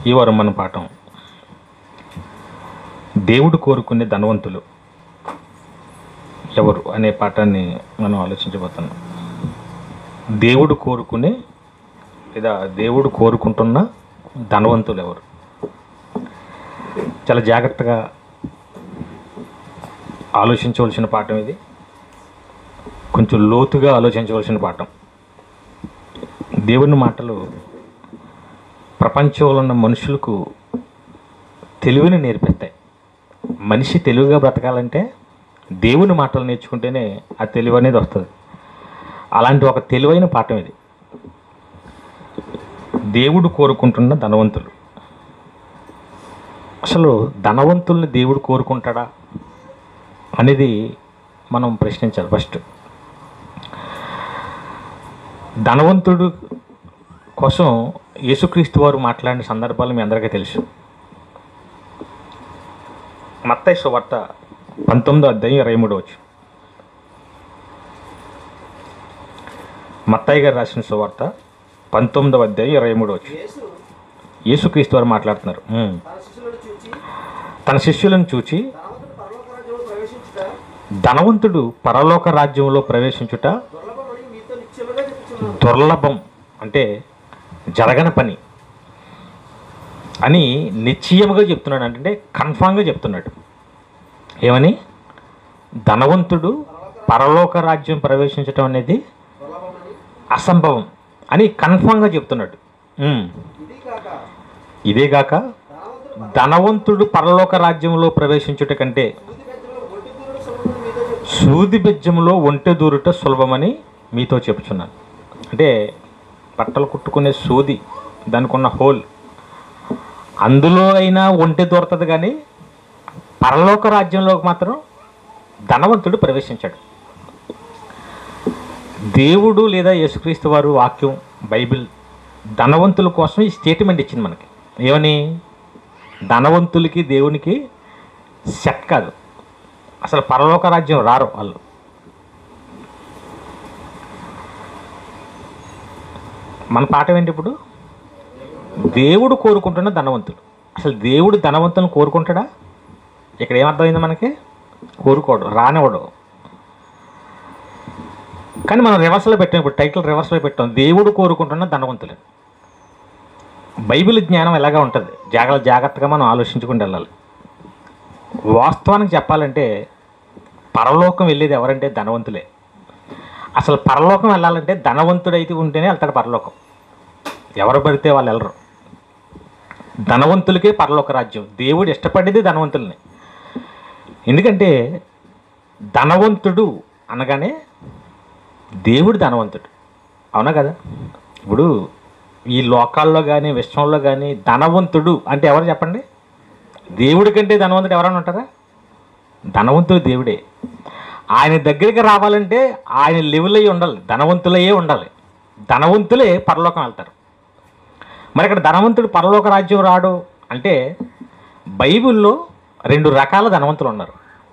ఈ వారం మన పాఠం దేవుడు కోరుకునే ధనవంతులు ఎవరు అనే పాఠాన్ని మనం ఆలోచించబోతున్నాం దేవుడు కోరుకునే లేదా దేవుడు కోరుకుంటున్న ధనవంతులు ఎవరు చాలా జాగ్రత్తగా ఆలోచించవలసిన పాఠం ఇది కొంచెం లోతుగా ఆలోచించవలసిన పాఠం దేవుని మాటలు ప్రపంచంలో ఉన్న మనుషులకు తెలివిని నేర్పిస్తాయి మనిషి తెలివిగా బ్రతకాలంటే దేవుని మాటలు నేర్చుకుంటేనే ఆ తెలివి అనేది వస్తుంది అలాంటి ఒక తెలివైన పాఠం ఇది దేవుడు కోరుకుంటున్న ధనవంతులు అసలు ధనవంతుల్ని దేవుడు కోరుకుంటాడా అనేది మనం ప్రశ్నించాలి ఫస్ట్ ధనవంతుడు కోసం యేసుక్రీస్తు వారు మాట్లాడిన సందర్భాలు మీ అందరికీ తెలుసు మత్తయి సువార్త పంతొమ్మిదో అధ్యాయం ఇరవై మూడో వచ్చు మత్తయ్య గారు రాసిన సువార్త పంతొమ్మిదవ అధ్యాయం ఇరవై మూడో వచ్చు యేసు యేసుక్రీస్తు వారు మాట్లాడుతున్నారు ఉమ్. తన శిష్యులను చూచి తన శిష్యులను చూచి ధనవంతుడు పరలోక రాజ్యంలో ధనవంతుడు పరలోక రాజ్యంలో ప్రవేశించుట ప్రవేశించుట దుర్లభమని మీతో నిశ్చయముగా చెప్పుచున్నాను దుర్లభం అంటే జరగని పని అని నిశ్చయముగా చెప్తున్నాడు అంటే కన్ఫామ్గా చెప్తున్నాడు ఏమని ధనవంతుడు పరలోక రాజ్యం ప్రవేశించటం అనేది దుర్లభమని అసంభవం అని కన్ఫామ్గా చెప్తున్నాడు ఉమ్. ఇది కాక ఇదేగాక ధనవంతుడు ధనవంతుడు పరలోక రాజ్యంలో ప్రవేశించుట కంటే సూది బెజ్జములో ఒంటి దూరుడు సూది బెజ్జంలో ఒంటె దూరుట సముద్రం మీతో చెప్పుచున్నాను సులభమని మీతో చెప్తున్నాను అంటే బట్టలు కుట్టుకునే సూది దానికి ఉన్న హోల్ అందులో అయినా ఒంటె దూరుతుంది కానీ పరలోక రాజ్యంలోకి మాత్రం ధనవంతుడు ప్రవేశించాడు దేవుడు లేదా యేసుక్రీస్తు వారు వాక్యం బైబిల్ ధనవంతుల కోసం ఈ స్టేట్మెంట్ ఇచ్చింది మనకి ఏమని ధనవంతులకి దేవునికి సెట్ కాదు అసలు పరలోక రాజ్యం రారు వాళ్ళు మన పాఠం ఏంటి ఇప్పుడు దేవుడు కోరుకుంటున్న ధనవంతులు అసలు దేవుడు ధనవంతులను కోరుకుంటాడా ఇక్కడ ఏమర్థమైంది మనకి కోరుకోడు రానివ్వడు కానీ మనం రివర్స్లో పెట్టాం ఇప్పుడు టైటిల్ రివర్స్లో పెట్టాం దేవుడు కోరుకుంటున్న ధనవంతులు బైబిల్ జ్ఞానం ఎలాగా ఉంటుంది జాగ్రత్త జాగ్రత్తగా మనం ఆలోచించుకుంటూ వెళ్ళాలి వాస్తవానికి చెప్పాలంటే పరలోకం వెళ్ళేది ఎవరంటే ధనవంతులే అసలు పరలోకం వెళ్ళాలంటే ధనవంతుడైతే ఉంటేనే వెళ్తాడు పరలోకం ఎవరు పడితే వాళ్ళు వెళ్ళరు ధనవంతులకే పరలోక రాజ్యం దేవుడు ఇష్టపడేది ధనవంతుల్ని ఎందుకంటే ధనవంతుడు అనగానే దేవుడు ధనవంతుడు అవునా కదా ఇప్పుడు ఈ లోకాల్లో కానీ విశ్వంలో కానీ ధనవంతుడు అంటే ఎవరు చెప్పండి దేవుడి కంటే ధనవంతుడు ఎవరైనా ఉంటారా ధనవంతుడు దేవుడే ఆయన దగ్గరికి రావాలంటే ఆయన లెవెల్ అయ్యి ఉండాలి ధనవంతులయ్యే ఉండాలి ధనవంతులే పరలోకం వెళ్తారు మరి ఇక్కడ ధనవంతుడు పరలోక రాజ్యం రాడు అంటే బైబిల్లో రెండు రకాల ధనవంతులు ఉన్నారు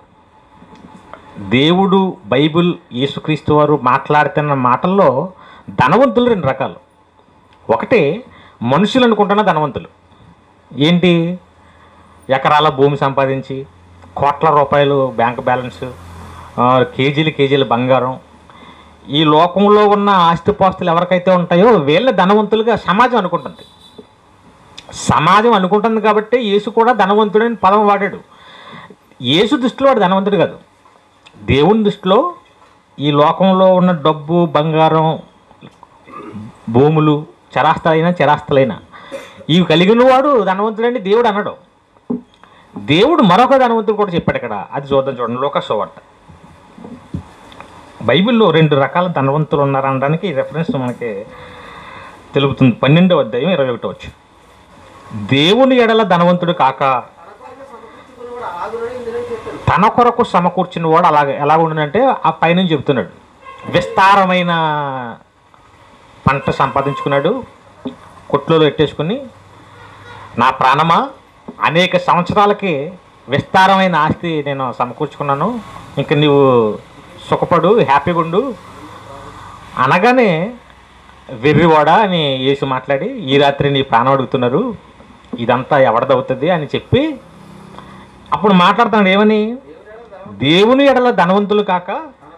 దేవుడు బైబిల్ యేసుక్రీస్తు వారు మాట్లాడుతున్న మాటల్లో ధనవంతులు రెండు రకాలు ఒకటి మనుషులు అనుకుంటున్న ధనవంతులు ఏంటి ఎకరాల భూమి సంపాదించి కోట్ల రూపాయలు బ్యాంక్ బ్యాలెన్స్ ఆ, కేజీలు కేజీలు బంగారం ఈ లోకంలో ఉన్న ఆస్తిపాస్తులు ఎవరికైతే ఉంటాయో వీళ్ళ ధనవంతులుగా సమాజం అనుకుంటుంది సమాజం అనుకుంటుంది కాబట్టి యేసు కూడా ధనవంతుడని పదం వాడాడు యేసు దృష్టిలో వాడు ధనవంతుడు కాదు దేవుని దృష్టిలో ఈ లోకంలో ఉన్న డబ్బు బంగారం భూములు చరాస్తులైనా చరాస్తులైనా ఇవి కలిగిన వాడు ధనవంతుడని దేవుడు అన్నాడు దేవుడు మరొక ధనవంతుడు కూడా చెప్పాడు ఇక్కడ అది చూద్దాం చూడండి లోక సువార్త బైబిల్లో రెండు రకాల ధనవంతులు ఉన్నారనడానికి రెఫరెన్స్ మనకి తెలుపుతుంది పన్నెండవ అధ్యాయం ఇరవై ఒకటో వచ్చు దేవుని ఎడల ధనవంతుడు కాక తన కొరకు సమకూర్చుకుని తన కొరకు సమకూర్చిన వాడు ఆగునని ఇందులో చెప్పాను వాడు అలాగే ఎలా ఉండునంటే ఆ పైనుంచి చెప్తున్నాడు విస్తారమైన పంట సంపాదించుకున్నాడు కొట్లలో పెట్టేసుకుని నా ప్రాణమా అనేక సంవత్సరాలకి విస్తారమైన ఆస్తి నేను సమకూర్చుకున్నాను ఇంక నీవు సుఖపడు హ్యాపీగా ఉండు అనగానే వెర్రివాడా అని యేసు మాట్లాడి ఈ రాత్రి నీ ప్రాణం అడుగుతున్నారు ఇదంతా ఎవరిదవుతుంది అని చెప్పి అప్పుడు మాట్లాడుతున్నాడు ఏమని దేవుని ఎడల ధనవంతులు కాక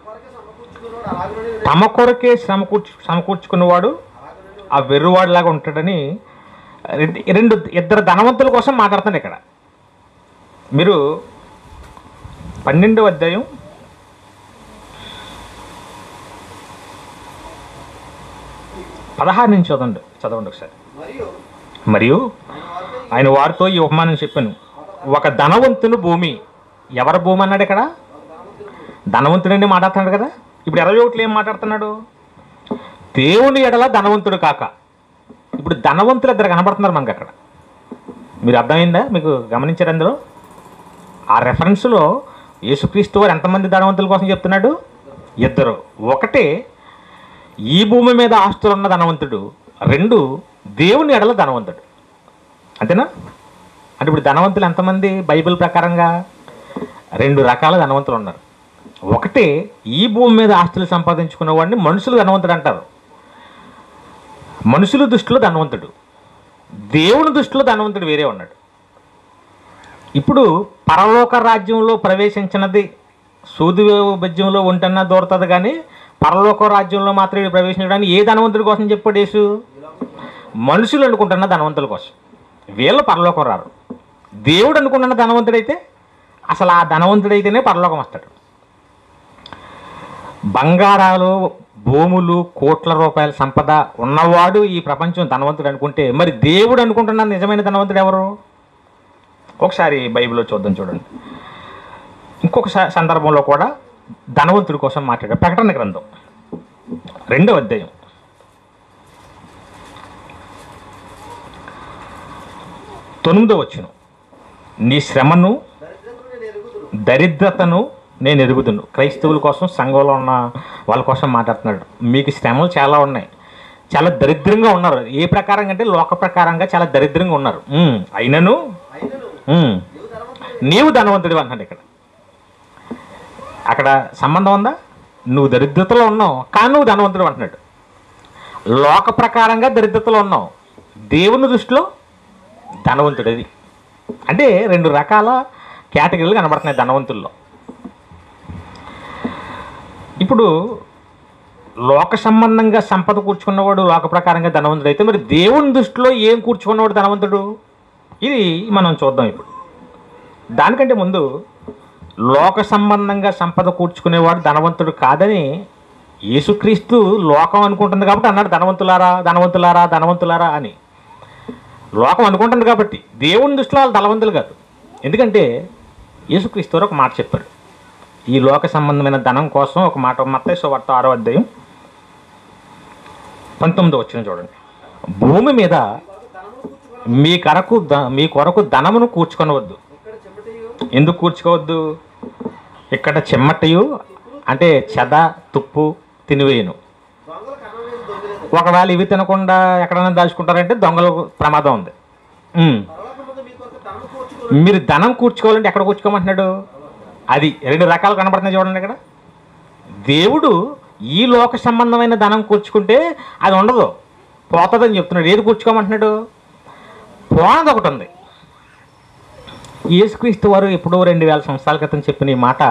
తమ కొరకే సమకూర్చు సమకూర్చుకున్నవాడు ఆ వెర్రువాడిలాగా ఉంటాడని రెండు- రెండు ఇద్దరు ధనవంతుల కోసం మాట్లాడుతాను ఇక్కడ మీరు పన్నెండవ అధ్యాయం పదహారు నుంచి చదవండి చదవండి ఒకసారి మరియు మరియు ఆయన వారితో ఆయన వారితో ఈ ఉపమానం చెప్పాను ఒక ధనవంతుని భూమి ఎవరి భూమి అన్నాడు ఇక్కడ ధనవంతుడని మాట్లాడుతున్నాడు కదా ఇప్పుడు ఇరవై ఒకటిలో ఏం మాట్లాడుతున్నాడు దేవుని ఎడల ధనవంతుడు కాక ఇప్పుడు ధనవంతులు ఇద్దరు కనబడుతున్నారు మనకు అక్కడ మీరు అర్థమైందా మీకు గమనించారు అందులో ఆ రెఫరెన్స్లో యేసుక్రీస్తు వారు ఎంతమంది ధనవంతుల కోసం చెప్తున్నాడు ఇద్దరు ఒకటే ఈ భూమి మీద ఆస్తులు ఉన్న ధనవంతుడు రెండు దేవుని ఎడల ధనవంతుడు అంతేనా అంటే ఇప్పుడు ధనవంతులు ఎంతమంది బైబిల్ ప్రకారంగా రెండు రకాల ధనవంతులు ఉన్నారు ఒకటి ఈ భూమి మీద ఆస్తులు సంపాదించుకున్న వాడిని మనుషులు ధనవంతుడు అంటారు మనుషుల దృష్టిలో ధనవంతుడు దేవుని దృష్టిలో ధనవంతుడు వేరే ఉన్నాడు ఇప్పుడు పరలోక రాజ్యంలో ప్రవేశించినది సూది బజ్యంలో ఉంటన్నా దూరతుంది కానీ పరలోక రాజ్యంలో మాత్రం వీడు ప్రవేశించడానికి ఏ ధనవంతుడి కోసం చెప్పాడు యేసు మనుషులు అనుకుంటున్న ధనవంతుల కోసం వీళ్ళు పరలోకం రారు దేవుడు అనుకుంటున్న ధనవంతుడైతే అసలు ఆ ధనవంతుడైతేనే పరలోకం వస్తాడు బంగారాలు భూములు కోట్ల రూపాయల సంపద ఉన్నవాడు ఈ ప్రపంచం ధనవంతుడు అనుకుంటే మరి దేవుడు అనుకుంటున్న నిజమైన ధనవంతుడు ఎవరు ఒకసారి బైబిల్లో చూద్దాం చూడండి ఇంకొక స- సందర్భంలో కూడా ధనవంతుడి కోసం మాట్లాడారు ప్రకటన గ్రంథం రెండో అధ్యాయం తొమ్మిదో వచ్చిన నీ శ్రమను దరిద్రతను నేను ఎరుగుదును క్రైస్తవుల కోసం సంఘంలో ఉన్న వాళ్ళ కోసం మాట్లాడుతున్నాడు మీకు శ్రమలు చాలా ఉన్నాయి చాలా దరిద్రంగా ఉన్నారు ఏ ప్రకారంగా అంటే లోక ప్రకారంగా చాలా దరిద్రంగా ఉన్నారు ఉమ్, అయినను అయినను ఉమ్, నీవు ధనవంతుడు నీవు ధనవంతుడివి అంటున్నాడు ఇక్కడ అక్కడ సంబంధం ఉందా నువ్వు దరిద్రతలో ఉన్నావు కానీ నువ్వు ధనవంతుడు అంటున్నాడు లోక ప్రకారంగా దరిద్రతలో ఉన్నావు దేవుని దృష్టిలో ధనవంతుడిది అంటే రెండు రకాల కేటగిరీలు కనబడుతున్నాయి ధనవంతుల్లో ఇప్పుడు లోక సంబంధంగా సంపద కూర్చుకున్నవాడు లోక ప్రకారంగా ధనవంతుడు అయితే మరి దేవుని దృష్టిలో ఏం కూర్చుకున్నవాడు ధనవంతుడు ఇది మనం చూద్దాం ఇప్పుడు దానికంటే ముందు లోక సంబంధంగా సంపద కూర్చుకునేవాడు ధనవంతుడు కాదని యేసుక్రీస్తు లోకం అనుకుంటుంది కాబట్టి అన్నాడు ధనవంతులారా ధనవంతులారా ధనవంతులారా అని లోకం అనుకుంటుంది కాబట్టి దేవుని దృష్టిలో వాళ్ళు ధనవంతులు కాదు ఎందుకంటే యేసుక్రీస్తు వారు ఒక మాట చెప్పారు ఈ లోక సంబంధమైన ధనం కోసం ఒక మాట మత్తయి వార్త ఆరో అధ్యాయం పంతొమ్మిదో వచ్చిన చూడండి భూమి మీద మీ కొరకు ద- మీ కొరకు ధనమును కూర్చుకొనవద్దు ఇక్కడ చెమటయు ఎందుకు కూర్చుకోవద్దు ఇక్కడ చెమ్మటయు అంటే చెద తుప్పు తినివేయను దొంగల కనవేసి దొంగలేదు ఒకవేళ ఇవి తినకుండా ఎక్కడైనా దాచుకుంటారంటే దొంగలకు ప్రమాదం ఉంది ఉమ్. పరలోకమందు మీ కొరకు ధనము కూర్చుకుని మీరు ధనం కూర్చుకోవాలంటే ఎక్కడ కూర్చుకోమంటున్నాడు అది రెండు రకాలు కనబడుతున్నాయి చూడండి ఇక్కడ దేవుడు ఈ లోక సంబంధమైన ధనం కూర్చుకుంటే అది ఉండదు పోతుందని చెప్తున్నాడు ఏది కూర్చుకోమంటున్నాడు పోనది ఒకటి ఉంది యేసుక్రీస్తు వారు ఎప్పుడో రెండు వేల సంవత్సరాల క్రితం చెప్పిన ఈ మాట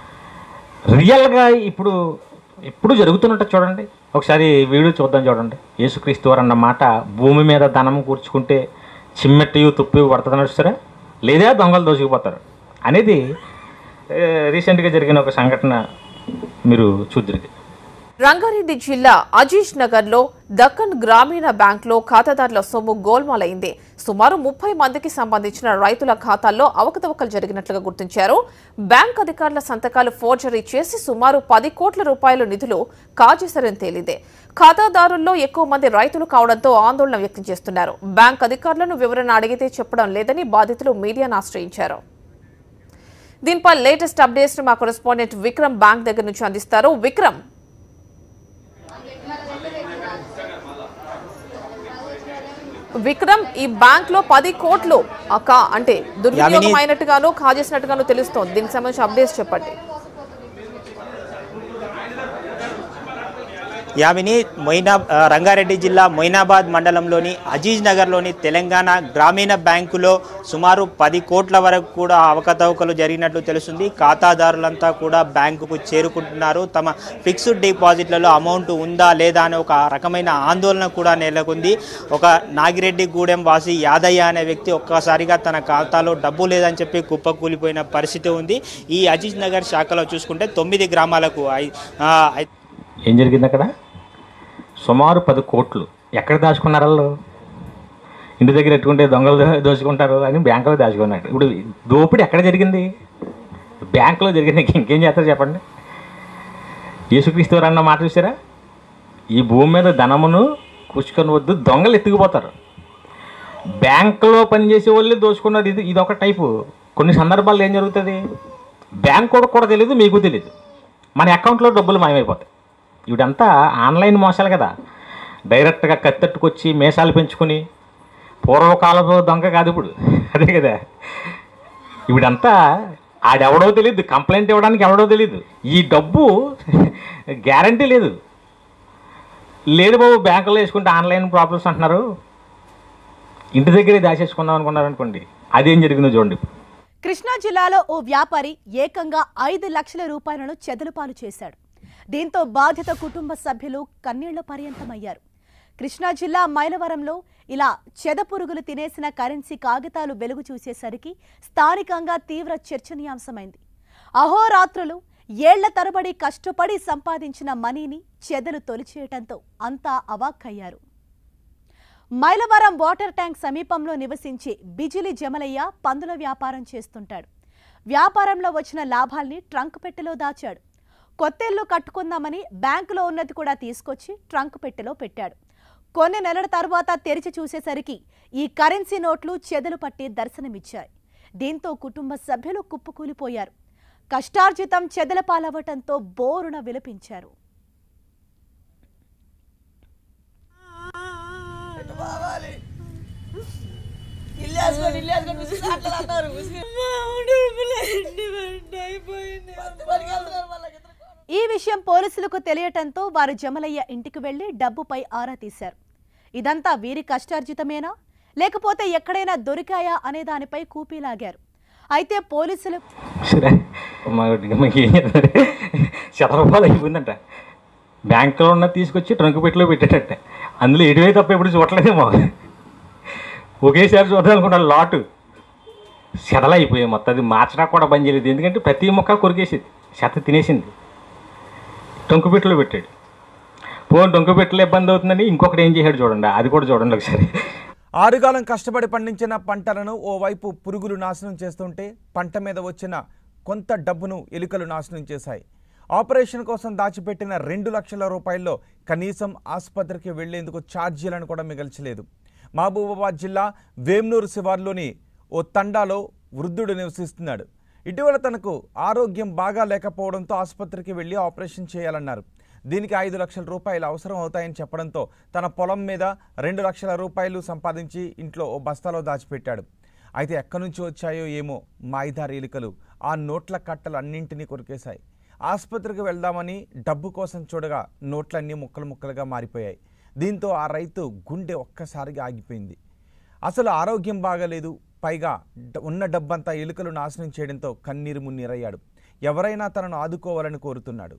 రియల్గా ఇప్పుడు ఎప్పుడు జరుగుతున్నట్టు చూడండి ఒకసారి వీడియో చూద్దాం చూడండి యేసుక్రీస్తు వారు అన్న మాట భూమి మీద ధనం కూర్చుకుంటే చిమ్మెట్టియు తుప్పి పడుతుందని చూస్తారా లేదా దొంగలు దోచుకుపోతారు అనేది ఏ, రీసెంట్గా జరిగిన ఒక సంఘటన మీరు చూద్దరికి రంగారెడ్డి జిల్లా అజీజ్ నగర్ లో దక్కన్ గ్రామీణ బ్యాంక్ లో ఖాతాదారుల సొమ్ము గోల్మాలైంది సుమారు ముప్పై మందికి సంబంధించిన రైతుల ఖాతాల్లో అవకతవకలు జరిగినట్లుగా గుర్తించారు బ్యాంక్ అధికారుల సంతకాలు ఫోర్జరీ చేసి సుమారు పది కోట్ల రూపాయల నిధులు కాజేశారని తేలింది ఖాతాదారుల్లో ఎక్కువ మంది రైతులు కావడంతో ఆందోళన వ్యక్తం చేస్తున్నారు బ్యాంక్ అధికారులను వివరణ అడిగితే చెప్పడం లేదని బాధితులు మీడియాను ఆశ్రయించారు దీనిపై లేటెస్ట్ అప్డేట్స్ మా కొరెస్పాండెంట్ విక్రమ్ బ్యాంక్ దగ్గర నుంచి అందిస్తారు విక్రమ్ విక్రమ్ ఈ బ్యాంక్ లో పది కోట్లు ఆ కా- అంటే దుర్వినియోగం అయినట్టుగాను కాజేసినట్టుగాను తెలుస్తోంది దీనికి సంబంధించి అప్డేట్స్ చెప్పండి యామిని మొయినా ఆ, రంగారెడ్డి జిల్లా మొయినాబాద్ మండలంలోని అజీజ్ నగర్లోని తెలంగాణ గ్రామీణ బ్యాంకులో సుమారు పది కోట్ల వరకు కూడా అవకతవకలు జరిగినట్లు తెలుస్తుంది ఖాతాదారులంతా కూడా బ్యాంకుకు చేరుకుంటున్నారు తమ ఫిక్స్డ్ డిపాజిట్లలో అమౌంట్ ఉందా లేదా అనే ఒక రకమైన ఆందోళన కూడా నెలకొంది ఒక నాగిరెడ్డి గూడెం వాసి యాదయ్య అనే వ్యక్తి ఒక్కసారిగా తన ఖాతాలో డబ్బు లేదని చెప్పి కుప్పకూలిపోయిన పరిస్థితి ఉంది ఈ అజీజ్ నగర్ శాఖలో చూసుకుంటే తొమ్మిది గ్రామాలకు ఐ- ఆ, ఐ- ఏం జరిగింది అక్కడ సుమారు పది కోట్లు ఎక్కడ దాచుకున్నారు వాళ్ళు ఇంటి దగ్గర ఎట్టుకుంటే దొంగలు దో- దోచుకుంటారు అని బ్యాంకులో దాచుకున్నాడు ఇప్పుడు దోపిడీ ఎక్కడ జరిగింది బ్యాంకులో జరిగింది ఇంకేం చేస్తారు చెప్పండి యేసుక్రీస్తు అన్న మాట చూసారా ఈ భూమి మీద ధనమును కూర్చుకొని వద్దు దొంగలు ఎత్తుకుపోతారు బ్యాంకులో పనిచేసే వాళ్ళే దోచుకున్నారు ఇది ఇది ఒక టైపు కొన్ని సందర్భాల్లో ఏం జరుగుతుంది బ్యాంక్ కూడా కూడా తెలియదు మీకు తెలియదు మన అకౌంట్లో డబ్బులు మాయమైపోతాయి ఇవిడంతా ఆన్లైన్ మోసాలు కదా డైరెక్ట్గా కత్తెట్టుకొచ్చి మేసాలు పెంచుకుని పూర్వకాలపు దొంగ కాదు ఇప్పుడు అదే కదా ఇవిడంతా ఆడెవడో తెలియదు కంప్లైంట్ ఇవ్వడానికి ఎవడో తెలియదు ఈ డబ్బు గ్యారంటీ లేదు లేదు బాబు బ్యాంకులో వేసుకుంటే ఆన్లైన్ ప్రాబ్లమ్స్ అంటున్నారు ఇంటి దగ్గరే దాచేసుకుందాం అనుకున్నారు అనుకోండి అదేం జరిగిందో చూడండి ఇప్పుడు కృష్ణా జిల్లాలో ఓ వ్యాపారి ఏకంగా ఐదు లక్షల రూపాయలను చెదలుపాలు చేశాడు దీంతో బాధిత కుటుంబ సభ్యులు కన్నీళ్ల పర్యంతమయ్యారు కృష్ణా జిల్లా మైలవరంలో ఇలా చెదపురుగులు తినేసిన కరెన్సీ కాగితాలు వెలుగు చూసేసరికి స్థానికంగా తీవ్ర చర్చనీయాంశమైంది అహోరాత్రులు ఏళ్ల తరబడి కష్టపడి సంపాదించిన మనీని చెదలు తొలిచేయటంతో అంతా అవాక్కయ్యారు మైలవరం వాటర్ ట్యాంక్ సమీపంలో నివసించే బిజిలి జమలయ్య పందుల వ్యాపారం చేస్తుంటాడు వ్యాపారంలో వచ్చిన లాభాల్ని ట్రంక్ పెట్టెలో దాచాడు కొత్తెల్లు కట్టుకుందామని బ్యాంకులో ఉన్నది కూడా తీసుకొచ్చి ట్రంక్ పెట్టెలో పెట్టాడు కొన్ని నెలల తర్వాత తెరిచి చూసేసరికి ఈ కరెన్సీ నోట్లు చెదలు పట్టి దర్శనమిచ్చాయి దీంతో కుటుంబ సభ్యులు కుప్పకూలిపోయారు కష్టార్జితం చెదల పాలవటంతో బోరున విలపించారు ఈ విషయం పోలీసులకు తెలియటంతో వారు జమలయ్య ఇంటికి వెళ్లి డబ్బుపై ఆరా తీశారు ఇదంతా వీరి కష్టార్జితమేనా లేకపోతే ఎక్కడైనా దొరికాయా అనే దానిపై కూపీలాగారు అయితే పోలీసులు సరే మాకు ఏం చేస్తారు శతరూపాయలు అయిపోయిందంట బ్యాంకులో ఉన్న తీసుకొచ్చి ట్రంక్ పెట్టిలో పెట్టేటట్ట అందులో ఎటువై తప్ప ఎప్పుడు చూడలేదేమో ఒకేసారి చూద్దాం అనుకుంటా లాటు శతలు అయిపోయాయి మొత్తం అది మార్చడానికి కూడా బంద్ చేయలేదు ఎందుకంటే ప్రతి మొక్క కొరికేసింది శత తినేసింది టొంకు పెట్టిలో పెట్టాడు పోను టొంకు పెట్టిలో ఇబ్బంది అవుతుందని ఇంకొకటి ఏం చేశాడు చూడండి అది కూడా చూడండి ఒకసారి ఆరుగాలం కష్టపడి పండించిన పంటలను ఓవైపు పురుగులు నాశనం చేస్తుంటే పంట మీద వచ్చిన కొంత డబ్బును ఎలుకలు నాశనం చేశాయి ఆపరేషన్ కోసం దాచిపెట్టిన రెండు లక్షల రూపాయల్లో కనీసం ఆసుపత్రికి వెళ్లేందుకు ఛార్జీలను కూడా మిగల్చలేదు మహబూబాబాద్ జిల్లా వేమ్నూరు శివార్లోని ఓ తండాలో వృద్ధుడు నివసిస్తున్నాడు ఇటీవల తనకు ఆరోగ్యం బాగా లేకపోవడంతో ఆసుపత్రికి వెళ్లి ఆపరేషన్ చేయాలన్నారు దీనికి ఐదు లక్షల రూపాయలు అవసరం అవుతాయని చెప్పడంతో తన పొలం మీద రెండు లక్షల రూపాయలు సంపాదించి ఇంట్లో ఓ బస్తాలో దాచిపెట్టాడు అయితే ఎక్కడి నుంచి వచ్చాయో ఏమో మాయిదారి ఎలుకలు ఆ నోట్ల కట్టలు అన్నింటినీ కొరికేశాయి ఆసుపత్రికి వెళ్దామని డబ్బు కోసం చూడగా నోట్లన్నీ ముక్కలు ముక్కలుగా మారిపోయాయి దీంతో ఆ రైతు గుండె ఒక్కసారిగా ఆగిపోయింది అసలు ఆరోగ్యం బాగలేదు పైగా డ- ఉన్న డబ్బంతా ఎలుకలు నాశనం చేయడంతో కన్నీరు మున్నీరయ్యాడు ఎవరైనా తనను ఆదుకోవాలని కోరుతున్నాడు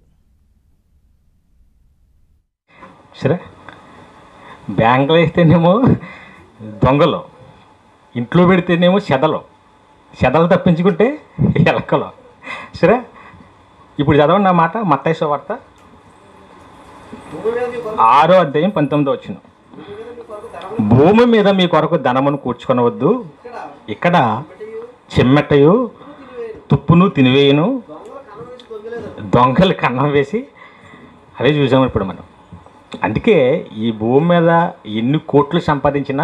సరే బ్యాంకులో వేస్తేనేమో దొంగలు ఇంట్లో పెడితేనేమో చెదలు చెదలు తప్పించుకుంటే ఎలకలు సరే ఇప్పుడు చదవండి నా మాట మత్తైసో వార్త భూమి మీద మీ కొరకు ఆరో అధ్యాయం పంతొమ్మిదో వచ్చిన భూమి మీద మీ కొరకు ధనము భూమి మీద మీ కొరకు ధనమును కూర్చుకొనవద్దు ఇక్కడ ఇక్కడ మరియు చిమ్మెట్టయు తినివేయను తుప్పును తినివేయను దొంగల కన్నం వేసి దొంగలేదు దొంగలు కన్నం వేసి అవే చూసాము ఇప్పుడు మనం అందుకే ఈ భూమి మీద ఎన్ని కోట్లు సంపాదించినా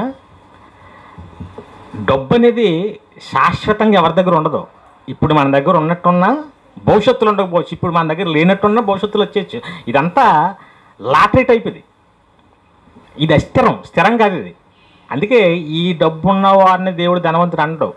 డబ్బు అనేది శాశ్వతంగా ఎవరి దగ్గర ఉండదు ఇప్పుడు మన దగ్గర ఉన్నట్టున్నా భవిష్యత్తులో ఉండకపోవచ్చు ఇప్పుడు మన దగ్గర లేనట్టున్నా భవిష్యత్తులో వచ్చేయచ్చు ఇదంతా లాటరీ టైప్ ఇది ఇది అస్థిరం స్థిరం కాదు ఇది అందుకే ఈ డబ్బు ఉన్న వారిని దేవుడు ధనవంతుడు అనడు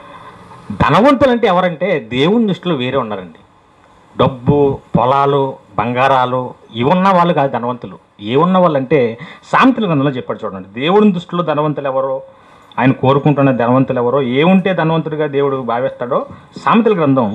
ధనవంతులు అంటే ఎవరంటే దేవుని దృష్టిలో వేరే ఉన్నారండి డబ్బు పొలాలు బంగారాలు ఇవి ఉన్న వాళ్ళు కాదు ధనవంతులు ఏ ఉన్న వాళ్ళు అంటే సామెతల గ్రంథంలో చెప్పాడు చూడండి దేవుని దృష్టిలో ధనవంతులు ఎవరో ఆయన కోరుకుంటున్న ధనవంతులు ఎవరో ఏముంటే ధనవంతుడిగా దేవుడు భావిస్తాడో సామెతల గ్రంథం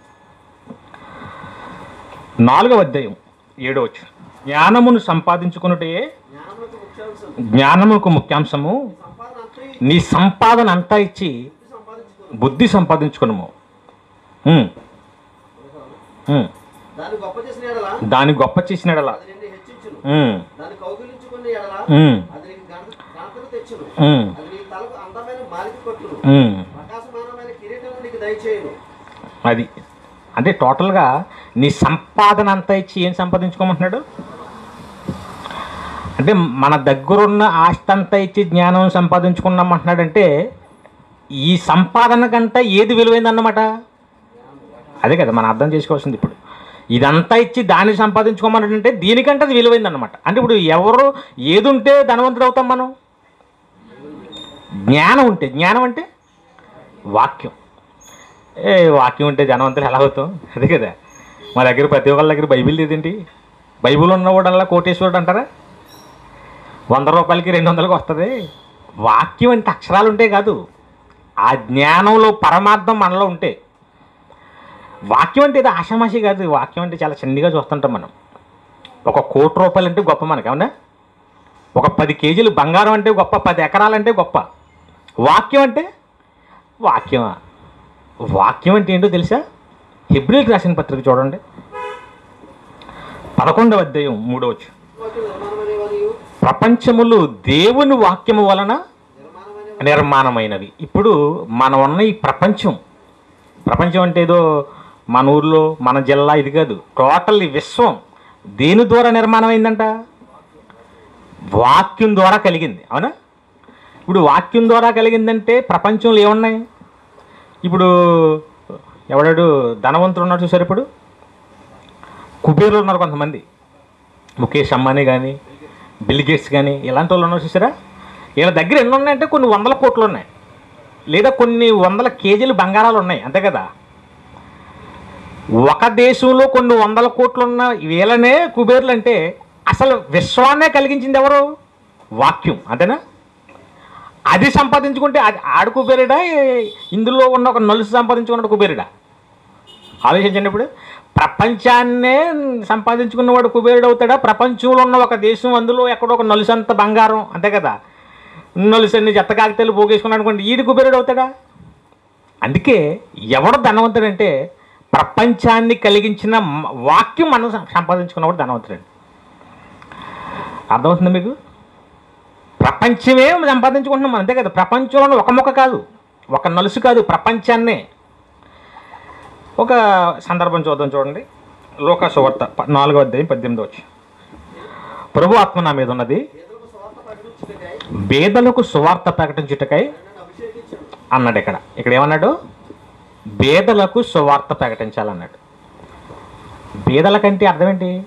నాలుగవ అధ్యాయం ఏడో వచ్చు జ్ఞానమును సంపాదించుకున్నటే జ్ఞానములకు ముఖ్యాంశం జ్ఞానముకు ముఖ్యాంశము సంపాదన అంతే నీ సంపాదన అంతా ఇచ్చి సంపాదించుకో బుద్ధి సంపాదించుకున్నాము ఉమ్. ఉమ్. దాన్ని గొప్ప చేసిన ఎడల దాన్ని గొప్ప చేసినాడలా అది నిన్ను హెచ్చించును ఉమ్. దాన్ని కౌగిలించుకున్న ఎడల ఉమ్. అది నీకు ఘనత ఘనతను తెచ్చును ఉమ్. అది నీ తలకు అందమైన మాలిక కొట్టును ఉమ్. ప్రకాశమానమైన కిరీటం నీకు దయచేయును అది అంటే టోటల్గా నీ సంపాదన అంతా ఇచ్చి ఏం సంపాదించుకోమంటున్నాడు అంటే మన దగ్గరున్న ఆస్తి అంతా ఇచ్చి జ్ఞానం సంపాదించుకున్నామంటున్నాడంటే ఈ సంపాదన కంటే ఏది విలువైందన్నమాట అదే కదా మనం అర్థం చేసుకోవాల్సింది ఇప్పుడు ఇదంతా ఇచ్చి దాన్ని సంపాదించుకోమన్నాడంటే దీనికంటే అది విలువైందన్నమాట అంటే ఇప్పుడు ఎవరు ఏది ఉంటే ధనవంతుడు అవుతాం మనం జ్ఞానం ఉంటే జ్ఞానం అంటే వాక్యం ఏ వాక్యం ఉంటే ధనవంతులు ఎలా అవుతాం అదే కదా మా దగ్గర ప్రతి ఒక్కళ్ళ దగ్గర బైబిల్ లేదేంటి బైబిల్ ఉన్నవాడల్లా కోటేశ్వరుడు అంటారా వంద రూపాయలకి రెండు వందలకి వస్తుంది వాక్యం అంటే అక్షరాలు ఉంటే కాదు ఆ జ్ఞానంలో పరమార్థం మనలో ఉంటే వాక్యం అంటే ఇది ఆషామాషి కాదు వాక్యం అంటే చాలా చిన్నగా చూస్తుంటాం మనం ఒక కోటి రూపాయలు అంటే గొప్ప మనకి అవునా ఒక పది కేజీలు బంగారం అంటే గొప్ప పది ఎకరాలంటే గొప్ప వాక్యం అంటే వాక్యమా వాక్యం అంటే ఏంటో తెలుసా హిబ్రిల్ రాసిన పత్రిక చూడండి పదకొండవ అధ్యాయం మూడవచ్చు వాక్యం నిర్మాణమనే మరియు ప్రపంచములు దేవుని వాక్యము వలన నిర్మాణమనే నిర్మాణమైనవి ఇప్పుడు మనం ఉన్న ఈ ప్రపంచం ప్రపంచం అంటే ఏదో మన ఊర్లో మన జిల్లా ఇది కాదు టోటల్ ఈ విశ్వం దేని ద్వారా నిర్మాణం అయిందంట వాక్యం ద్వారా కలిగింది అవునా ఇప్పుడు వాక్యం ద్వారా కలిగిందంటే ప్రపంచంలో ఏమున్నాయి ఇప్పుడు ఎవడాడు ధనవంతుడు ఉన్నాడు చూసారు ఇప్పుడు కుబేరులు ఉన్నారు కొంతమంది ముఖేష్ అంబానీ కానీ బిల్ గేట్స్ కానీ ఇలాంటి వాళ్ళు ఉన్నారు చూసారా వీళ్ళ దగ్గర ఎన్ని ఉన్నాయంటే కొన్ని వందల కోట్లు ఉన్నాయి లేదా కొన్ని వందల కేజీలు బంగారాలు ఉన్నాయి అంతే కదా ఒక దేశంలో కొన్ని వందల కోట్లు ఉన్న వీళ్ళనే కుబేర్లు అంటే అసలు విశ్వాన్నే కలిగించింది ఎవరు వాక్యం అంతేనా అది సంపాదించుకుంటే అది ఆడు కుబేరుడా ఇందులో ఉన్న ఒక నలుసు సంపాదించుకున్నాడు కుబేరుడా ఆలోచించండి ఇప్పుడు ప్రపంచాన్నే సంపాదించుకున్నవాడు కుబేరుడు అవుతాడా ప్రపంచంలో ఉన్న ఒక దేశం అందులో ఎక్కడో ఒక నలుసంత బంగారం అంతే కదా నలుసన్ని చెత్త కాగితాలు పోగేసుకున్నాడు అనుకోండి ఈడు కుబేరుడు అవుతాడా అందుకే ఎవడు ధనవంతుడంటే ప్రపంచాన్ని కలిగించిన మ- వాక్యం మనం సం- సంపాదించుకున్నవాడు ధనవంతుడండి అర్థమవుతుందా మీకు ప్రపంచమే సంపాదించుకుంటున్నాం మనం అంతే కదా ప్రపంచంలో ఒక మొక్క కాదు ఒక నలుసు కాదు ప్రపంచాన్నే ఒక సందర్భం చూద్దాం చూడండి లోక సువార్త ప- నాలుగో అధ్యాయం పద్దెనిమిది వచ్చి ప్రభు ఆత్మ నా మీద ఉన్నది బేదలకు సువార్త ప్రకటించుటకై అన్నాడు ఇక్కడ ఇక్కడ ఏమన్నాడు బేదలకు సువార్త ప్రకటించాలన్నాడు బేదలకంటే అర్థం ఏంటి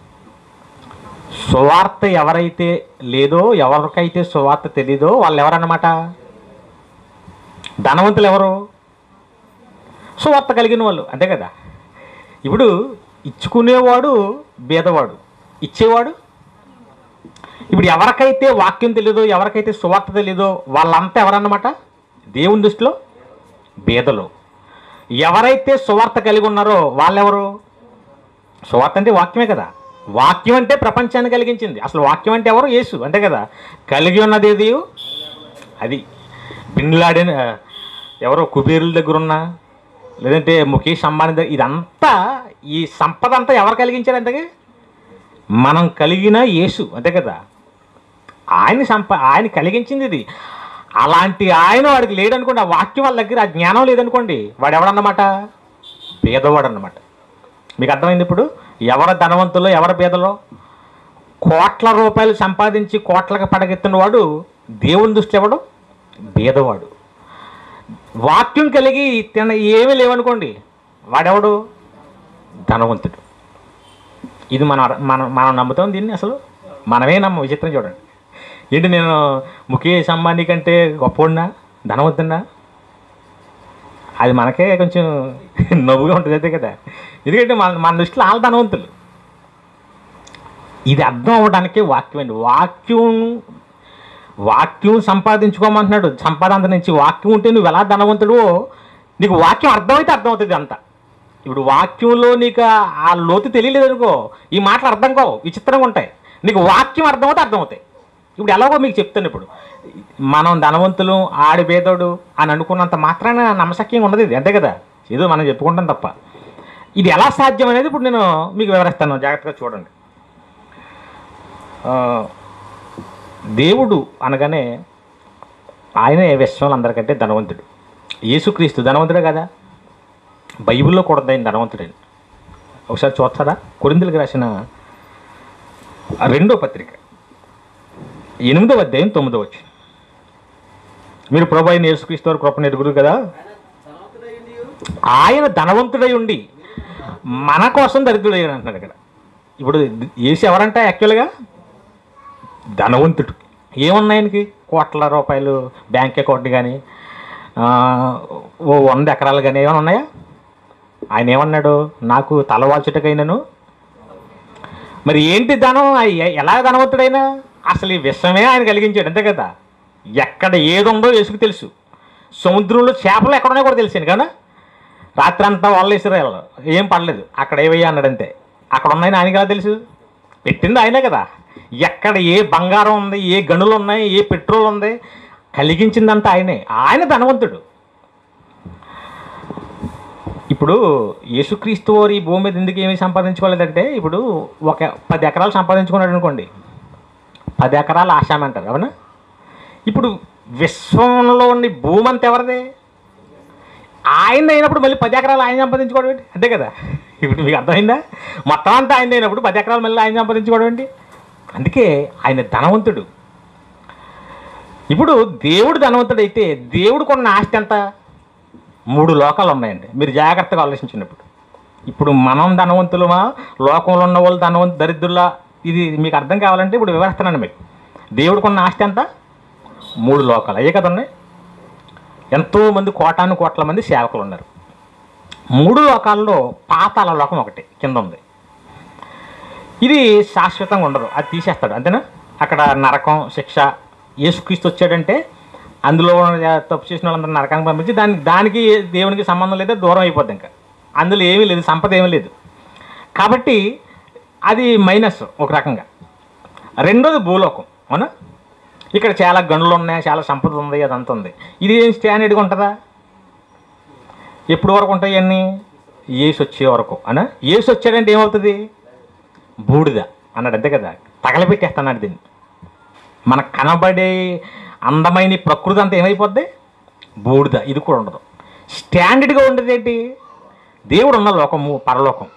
సువార్త ఎవరైతే లేదో ఎవరికైతే సువార్త తెలీదో వాళ్ళు ఎవరన్నమాట ధనవంతులు ఎవరు సువార్త కలిగిన వాళ్ళు అంతే కదా ఇప్పుడు ఇచ్చుకునేవాడు బేదవాడు ఇచ్చేవాడు ఇప్పుడు ఎవరికైతే వాక్యం తెలీదో ఎవరికైతే సువార్త తెలీదో వాళ్ళంతా ఎవరన్నమాట దేవుని దృష్టిలో బేదలు ఎవరైతే సువార్త కలిగి ఉన్నారో వాళ్ళెవరు సువార్త అంటే వాక్యమే కదా వాక్యం అంటే ప్రపంచాన్ని కలిగించింది అసలు వాక్యం అంటే ఎవరు యేసు అంతే కదా కలిగి ఉన్నది ఏది అది బిన్లాడెన్ ఎవరో కుబేరుల దగ్గర ఉన్నా లేదంటే ముఖేష్ అంబానీ దగ్గర ఇదంతా ఈ సంపద అంతా ఎవరు కలిగించారు అంతగా మనం కలిగిన యేసు అంతే కదా ఆయన సంప ఆయన కలిగించింది ఇది అలాంటి ఆయన వాడికి లేడనుకోండి ఆ వాక్యం వాళ్ళ దగ్గర ఆ జ్ఞానం లేదనుకోండి వాడు ఎవడన్నమాట పేదవాడు అన్నమాట మీకు అర్థమైంది ఇప్పుడు ఎవరు ధనవంతులో ఎవరు పేదలో కోట్ల రూపాయలు సంపాదించి కోట్లకు పడగెత్తిన వాడు దేవుని దృష్టి ఎవడు బేదవాడు వాక్యం కలిగి తిన ఏమీ లేవనుకోండి వాడెవడు ధనవంతుడు ఇది మనం అర- మనం మనం నమ్ముతాం దీన్ని అసలు మనమే నమ్మ విచిత్రం చూడండి ఏంటి నేను ముఖేష్ అంబానీ కంటే గొప్పవాడినా ధనవంతున్నా అది మనకే కొంచెం నవ్వుగా ఉంటుంది అంతే కదా ఎందుకంటే మన మన దృష్టిలో వాళ్ళ ధనవంతులు ఇది అర్థం అవ్వడానికి వాక్యం అండి వాక్యం వాక్యం సంపాదించుకోమంటున్నాడు సంపాదన నుంచి వాక్యం ఉంటే నువ్వు ఎలా ధనవంతుడు నీకు వాక్యం అర్థమైతే అర్థమవుతుంది అంతా ఇప్పుడు వాక్యంలో నీకు ఆ- ఆ లోతు తెలియలేదు అనుకో ఈ మాటలు అర్థం కావు విచిత్రంగా ఉంటాయి నీకు వాక్యం అర్థమవుతే అర్థమవుతాయి ఇప్పుడు ఎలాగో మీకు చెప్తాను ఇప్పుడు మనం ధనవంతులు ఆడి భేదోడు అని అనుకున్నంత మాత్రాన నమ్మశక్యంగా ఉండదు ఇది అంతే కదా ఏదో మనం చెప్పుకుంటాం తప్ప ఇది ఎలా సాధ్యం అనేది ఇప్పుడు నేను మీకు వివరిస్తాను జాగ్రత్తగా చూడండి ఆ, దేవుడు అనగానే ఆయనే విశ్వంలో అందరికంటే ధనవంతుడు యేసుక్రీస్తు ధనవంతుడే కదా బైబిల్లో కూడా ఉంది ఆయన ధనవంతుడే ఒకసారి చూస్తారా కొరిందులకు రాసిన రెండో పత్రిక ఎనిమిదో అధ్యాయం తొమ్మిదో వచ్చి మీరు ప్రభు అయిన యేసుక్రీస్తు వారి కృపను ఎరుగురు కదా ఆయన ధనవంతుడై ఉండి మన కోసం దరిద్రుడై అంటున్నాడు ఇక్కడ ఇప్పుడు ఏసి ఎవరంట యాక్చువల్గా ధనవంతుడు ఏమున్నాయి ఆయనకి కోట్ల రూపాయలు బ్యాంక్ అకౌంట్ కానీ ఓ వంద ఎకరాలు కానీ ఏమైనా ఉన్నాయా ఆయన ఏమన్నాడు నాకు తలవాల్చుటకైనను మరి ఏంటి ధనం ఆ ఎ- ఎలా ధనవంతుడైనా అసలు ఈ విషమే ఆయన కలిగించాడు అంతే కదా ఎక్కడ ఏది ఉందో యేసుకు తెలుసు సముద్రంలో చేపలు ఎక్కడ ఉన్నాయో కూడా తెలిసాను కదా రాత్రి అంతా వాళ్ళు వేసారు ఏం పడలేదు అక్కడ ఏవయ్యా అన్నాడు అంతే అక్కడ ఉన్నాయని ఆయనకి ఎలా తెలుసు పెట్టింది ఆయనే కదా ఎక్కడ ఏ బంగారం ఉంది ఏ గనులు ఉన్నాయి ఏ పెట్రోల్ ఉంది కలిగించిందంతా ఆయనే ఆయన ధనవంతుడు ఇప్పుడు యేసుక్రీస్తు వారు ఈ భూమి మీద ఎందుకు ఏమి సంపాదించుకోలేదంటే ఇప్పుడు ఒక పది ఎకరాలు సంపాదించుకున్నాడు అనుకోండి పది ఎకరాలు ఆశామ అంటారు అవునా ఇప్పుడు విశ్వంలో ఉన్న భూమి అంతా ఎవరిదే ఆయన అయినప్పుడు మళ్ళీ పది ఎకరాలు ఆయన సంపాదించుకోవడం ఏంటి అంతే కదా ఇప్పుడు మీకు అర్థమైందా మొత్తం అంతా ఆయన అయినప్పుడు పది ఎకరాలు మళ్ళీ ఆయన సంపాదించుకోవడం ఏంటి అందుకే ఆయన ధనవంతుడు ఇప్పుడు దేవుడు ధనవంతుడు అయితే దేవుడికి ఉన్న ఆస్తి ఎంత మూడు లోకాలు ఉన్నాయండి మీరు జాగ్రత్తగా ఆలోచించినప్పుడు ఇప్పుడు మనం ధనవంతులమా లోకంలో ఉన్న వాళ్ళు ధనవంతు దరిద్రులా ఇది మీకు అర్థం కావాలంటే ఇప్పుడు వివరిస్తున్నాను మీకు దేవుడికి ఉన్న ఆస్తి ఎంత మూడు లోకాలు అయ్యే కదా ఉన్నాయి ఎంతోమంది కోటాను కోట్ల మంది సేవకులు ఉన్నారు మూడు లోకాల్లో పాతాల లోకం ఒకటి కింద ఉంది ఇది శాశ్వతంగా ఉండదు అది తీసేస్తాడు అంతేనా అక్కడ నరకం శిక్ష యేసుక్రీస్తు వచ్చాడంటే అందులో ఉన్న తప్పు చేసిన వాళ్ళందరూ నరకానికి పంపించి దానికి దానికి దేవునికి సంబంధం లేదా దూరం అయిపోద్ది ఇంకా అందులో ఏమీ లేదు సంపద ఏమీ లేదు కాబట్టి అది మైనస్ ఒక రకంగా రెండోది భూలోకం అవునా ఇక్కడ చాలా గనులు ఉన్నాయి చాలా సంపద ఉంది అదంతా ఉంది ఇది ఏం స్టాండర్డ్గా ఉంటుందా ఎప్పుడు వరకు ఉంటాయి అన్నీ ఏసు వచ్చే వరకు అనా ఏసు వచ్చాడంటే ఏమవుతుంది బూడిద అన్నాడు అంతే కదా తగలబెట్టేస్తున్నాడు దీన్ని మనకు కనబడే అందమైన ఈ ప్రకృతి అంతా ఏమైపోద్ది బూడిద ఇది కూడా ఉండదు స్టాండర్డ్గా ఉండేది ఏంటి దేవుడు ఉన్న లోకము పరలోకం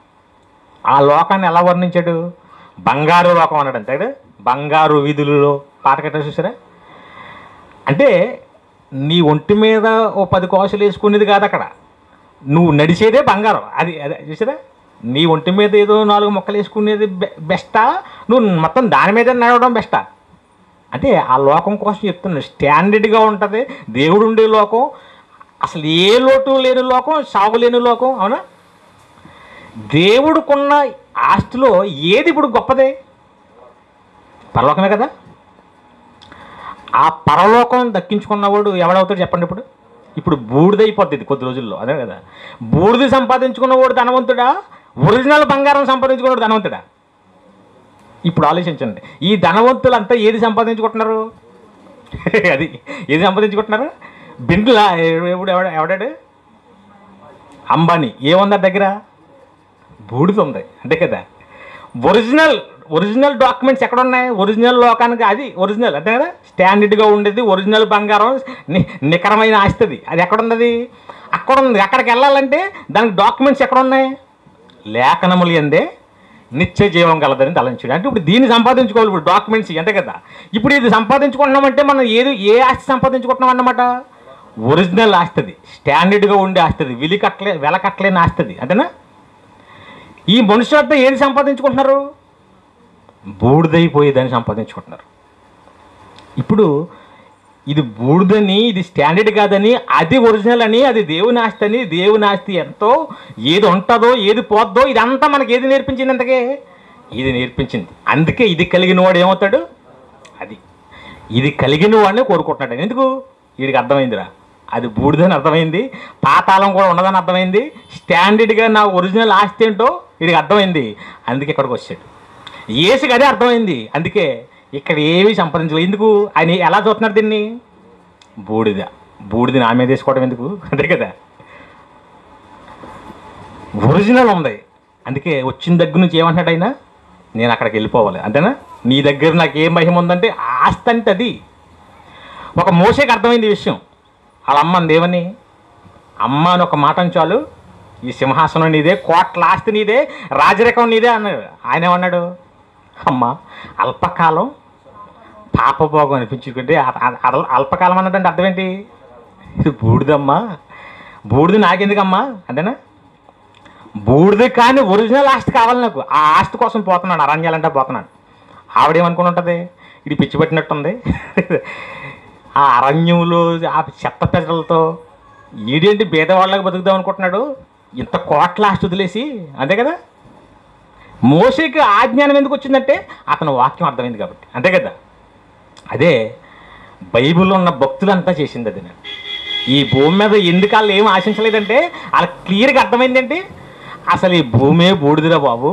ఆ లోకాన్ని ఎలా వర్ణించాడు బంగారు లోకం అన్నాడు అంతే కదా బంగారు వీధులలో పాట కట్ట చూసారా అంటే నీ ఒంటి మీద ఓ పది కోసలు వేసుకునేది కాదు అక్కడ నువ్వు నడిచేదే బంగారం అది అదే చూసారా నీ ఒంటి మీద ఏదో నాలుగు మొక్కలు వేసుకునేది బె- బెస్టా నువ్వు మొత్తం దాని మీద నడవడం బెస్టా అంటే ఆ లోకం కోసం చెప్తున్నాను స్టాండర్డ్గా ఉంటుంది దేవుడు ఉండే లోకం అసలు ఏ లోటు లేని లోకం సాగు లేని లోకం అవునా దేవుడుకున్న ఆస్తిలో ఏది ఇప్పుడు గొప్పదే పరలోకమే కదా ఆ పరలోకం దక్కించుకున్నవాడు ఎవడవుతాడు చెప్పండి ఇప్పుడు ఇప్పుడు బూడిదైపోద్ది ఇది కొద్ది రోజుల్లో అదే కదా బూడిద సంపాదించుకున్నవాడు ధనవంతుడా ఒరిజినల్ బంగారం సంపాదించుకున్నవాడు ధనవంతుడా ఇప్పుడు ఆలోచించండి ఈ ధనవంతులంతా ఏది సంపాదించుకుంటున్నారు అది ఏది సంపాదించుకుంటున్నారు బిండ్లా ఎప్పుడు ఎవడ ఎవడాడు అంబానీ ఏముంది ఆ దగ్గర బూడిద ఉంది అంతే కదా ఒరిజినల్ ఒరిజినల్ డాక్యుమెంట్స్ ఎక్కడ ఉన్నాయి ఒరిజినల్ లోకానికి అది ఒరిజినల్ అంతే కదా స్టాండర్డ్గా ఉండేది ఒరిజినల్ బంగారం ని- నికరమైన ఆస్తుంది అది ఎక్కడ ఉన్నది అక్కడ ఉంది అక్కడికి వెళ్ళాలంటే దానికి డాక్యుమెంట్స్ ఎక్కడ ఉన్నాయి లేఖనములు ఎందే నిత్య జీవం కలదని తలంచుడు అంటే ఇప్పుడు దీన్ని సంపాదించుకోవాలి ఇప్పుడు డాక్యుమెంట్స్ అంతే కదా ఇప్పుడు ఇది సంపాదించుకుంటున్నామంటే మనం ఏది ఏ ఆస్తి సంపాదించుకుంటున్నాం అన్నమాట ఒరిజినల్ ఆస్తుంది స్టాండర్డ్గా ఉండే ఆస్తుంది విలి కట్టలే వెల కట్టలేని ఆస్తుంది అంతేనా ఈ మనుషులంతా ఏది సంపాదించుకుంటున్నారు బూడిదైపోయేదని సంపాదించుకుంటున్నారు ఇప్పుడు ఇది బూడిదని ఇది స్టాండర్డ్ కాదని అది ఒరిజినల్ అని అది దేవుని ఆస్తి అని దేవుని ఆస్తి ఎంతో ఏది ఉంటుందో ఏది పోద్దో ఇదంతా మనకి ఏది నేర్పించింది అంతకే ఇది నేర్పించింది అందుకే ఇది కలిగిన వాడు ఏమవుతాడు అది ఇది కలిగిన వాడినే కోరుకుంటున్నాడు ఎందుకు వీడికి అర్థమైందిరా అది బూడిదని అర్థమైంది పాతాళం కూడా ఉండదని అర్థమైంది స్టాండర్డ్గా నా ఒరిజినల్ ఆస్తి ఏంటో వీడికి అర్థమైంది అందుకే ఇక్కడికి వచ్చాడు ఏసుకి అదే అర్థమైంది అందుకే ఇక్కడ ఏమీ సంప్రదించలేదు ఎందుకు ఆయన ఎలా చూస్తున్నారు దీన్ని బూడిద బూడిద నా మీద వేసుకోవడం ఎందుకు అంతే కదా ఒరిజినల్ ఉంది అందుకే వచ్చిన దగ్గర నుంచి ఏమంటున్నాడు ఆయన నేను అక్కడికి వెళ్ళిపోవాలి అంతేనా నీ దగ్గర నాకు ఏం మహిమ ఉందంటే ఆస్తి అంటే అది ఒక మోసేకి అర్థమైంది ఈ విషయం వాళ్ళ అమ్మ దేవని అమ్మ అని ఒక మాట చాలు ఈ సింహాసనం నీదే కోట్ల ఆస్తి నీదే రాజరికం నీదే అన్నాడు ఆయన ఏమన్నాడు అమ్మ అల్పకాలం పాపభోగం అనిపించుకుంటే అ- అ- అల- అల్పకాలం అన్నదంటే అర్థం ఏంటి ఇది బూడిదమ్మా బూడిద నాకెందుకమ్మా అంతేనా బూడిద కానీ ఒరిజినల్ ఆస్తి కావాలి నాకు ఆ ఆస్తి కోసం పోతున్నాడు అరణ్యాలంటే పోతున్నాడు ఆవిడేమనుకుని ఉంటుంది ఇది పిచ్చి పట్టినట్టుంది ఆ అరణ్యంలో ఆ చెత్త పెద్దలతో ఈడేంటి బీదవాళ్ళకి బతుకుదాం అనుకుంటున్నాడు ఇంత కోట్ల ఆస్తి వదిలేసి అంతే కదా మోసేకి ఆ జ్ఞానం ఎందుకు వచ్చిందంటే అతని వాక్యం అర్థమైంది కాబట్టి అంతే కదా అదే బైబిల్లో ఉన్న భక్తులంతా చేసింది అది నేను ఈ భూమి మీద ఎందుకు వాళ్ళు ఏం ఆశించలేదంటే వాళ్ళకి క్లియర్గా అర్థమైందంటే అసలు ఈ భూమే బూడిదిరా బాబు